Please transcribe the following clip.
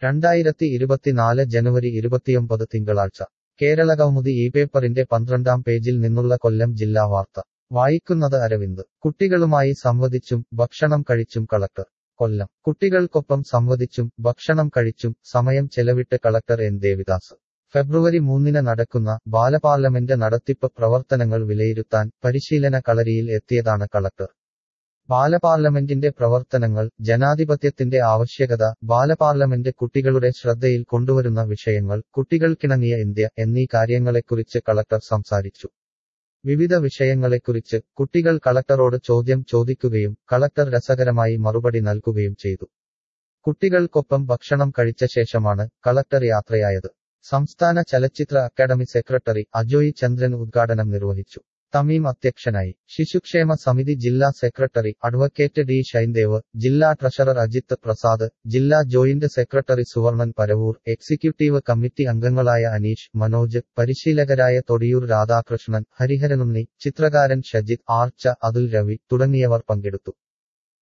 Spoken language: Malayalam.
രണ്ടായിരത്തി ഇരുപത്തിനാല് ജനുവരി ഇരുപത്തിയൊമ്പത് തിങ്കളാഴ്ച കേരളകൗമുദി ഈ പേപ്പറിന്റെ പന്ത്രണ്ടാം പേജിൽ നിന്നുള്ള കൊല്ലം ജില്ലാ വാർത്ത വായിക്കുന്നത് അരവിന്ദ് കുട്ടികളുമായി സംവദിച്ചും ഭക്ഷണം കഴിച്ചും കളക്ടർ കൊല്ലം കുട്ടികൾക്കൊപ്പം സംവദിച്ചും ഭക്ഷണം കഴിച്ചും സമയം ചെലവിട്ട് കളക്ടർ എൻ ദേവിദാസ് ഫെബ്രുവരി മൂന്നിന് നടക്കുന്ന ബാലപാർലമെന്റ് നടത്തിപ്പ് പ്രവർത്തനങ്ങൾ വിലയിരുത്താൻ പരിശീലന കളരിയിൽ എത്തിയതാണ് കളക്ടർ ബാലപാർലമെന്റിന്റെ പ്രവർത്തനങ്ങൾ ജനാധിപത്യത്തിന്റെ ആവശ്യകത ബാലപാർലമെന്റ് കുട്ടികളുടെ ശ്രദ്ധയിൽ കൊണ്ടുവരുന്ന വിഷയങ്ങൾ കുട്ടികൾക്കിണങ്ങിയ ഇന്ത്യ എന്നീ കാര്യങ്ങളെക്കുറിച്ച് കളക്ടർ സംസാരിച്ചു വിവിധ വിഷയങ്ങളെക്കുറിച്ച് കുട്ടികൾ കളക്ടറോട് ചോദ്യം ചോദിക്കുകയും കളക്ടർ രസകരമായി മറുപടി നൽകുകയും ചെയ്തു കുട്ടികൾക്കൊപ്പം ഭക്ഷണം കഴിച്ച ശേഷമാണ് കളക്ടർ യാത്രയായത് സംസ്ഥാന ചലച്ചിത്ര അക്കാദമി സെക്രട്ടറി അജോയ് ചന്ദ്രൻ ഉദ്ഘാടനം നിർവഹിച്ചു തമീം അധ്യക്ഷനായി ശിശുക്ഷേമ സമിതി ജില്ലാ സെക്രട്ടറി അഡ്വക്കേറ്റ് ഡി ഷൈൻദേവ് ജില്ലാ ട്രഷറർ അജിത്ത് പ്രസാദ് ജില്ലാ joint secretary Suvarnan Paravur executive committee അംഗങ്ങളായ അനീഷ് മനോജ് പരിശീലകരായ തൊടിയൂർ രാധാകൃഷ്ണൻ ഹരിഹരനുണ്ണി ചിത്രകാരൻ ഷജിത് ആർച്ച അതുൽ രവി തുടങ്ങിയവർ പങ്കെടുത്തു